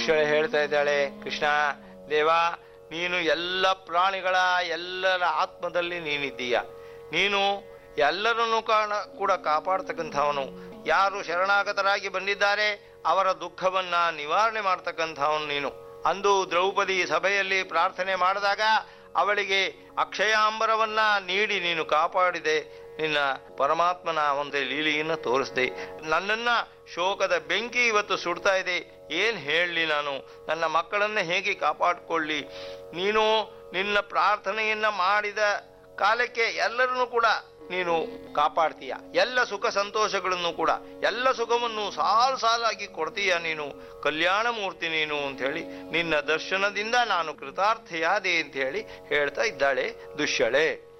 ದುಶ್ಯಳೆ ಹೇಳ್ತಾ ಇದ್ದಾಳೆ ಕೃಷ್ಣ ದೇವ ನೀನು ಎಲ್ಲ ಪ್ರಾಣಿಗಳ ಎಲ್ಲರ ಆತ್ಮದಲ್ಲಿ ನೀನಿದ್ದೀಯ ನೀನು ಎಲ್ಲರನ್ನೂ ಕಾಣ ಕೂಡ ಕಾಪಾಡ್ತಕ್ಕಂಥವನು ಯಾರು ಶರಣಾಗತರಾಗಿ ಬಂದಿದ್ದಾರೆ ಅವರ ದುಃಖವನ್ನ ನಿವಾರಣೆ ಮಾಡ್ತಕ್ಕಂಥವನು ನೀನು ಅಂದು ದ್ರೌಪದಿ ಸಭೆಯಲ್ಲಿ ಪ್ರಾರ್ಥನೆ ಮಾಡಿದಾಗ ಅವಳಿಗೆ ಅಕ್ಷಯಾಂಬರವನ್ನ ನೀಡಿ ನೀನು ಕಾಪಾಡಿದೆ ನಿನ್ನ ಪರಮಾತ್ಮನ ಒಂದು ಲೀಲೆಯನ್ನು ತೋರಿಸಿದೆ ನನ್ನನ್ನ ಶೋಕದ ಬೆಂಕಿ ಇವತ್ತು ಸುಡ್ತಾ ಇದೆ ಏನ್ ಹೇಳಲಿ ನಾನು ನನ್ನ ಮಕ್ಕಳನ್ನ ಹೇಗೆ ಕಾಪಾಡಿಕೊಳ್ಳಿ ನೀನು ನಿನ್ನ ಪ್ರಾರ್ಥನೆಯನ್ನ ಮಾಡಿದ ಕಾಲಕ್ಕೆ ಎಲ್ಲರನ್ನೂ ಕೂಡ ನೀನು ಕಾಪಾಡ್ತೀಯ ಎಲ್ಲ ಸುಖ ಸಂತೋಷಗಳನ್ನು ಕೂಡ ಎಲ್ಲ ಸುಖವನ್ನು ಸಾಲು ಸಾಲಾಗಿ ಕೊಡ್ತೀಯ ನೀನು ಕಲ್ಯಾಣ ಮೂರ್ತಿ ನೀನು ಅಂತ ಹೇಳಿ ನಿನ್ನ ದರ್ಶನದಿಂದ ನಾನು ಕೃತಾರ್ಥಯಾದೆ ಅಂತ ಹೇಳಿ ಹೇಳ್ತಾ ಇದ್ದಾಳೆ ದುಶ್ಯಳೆ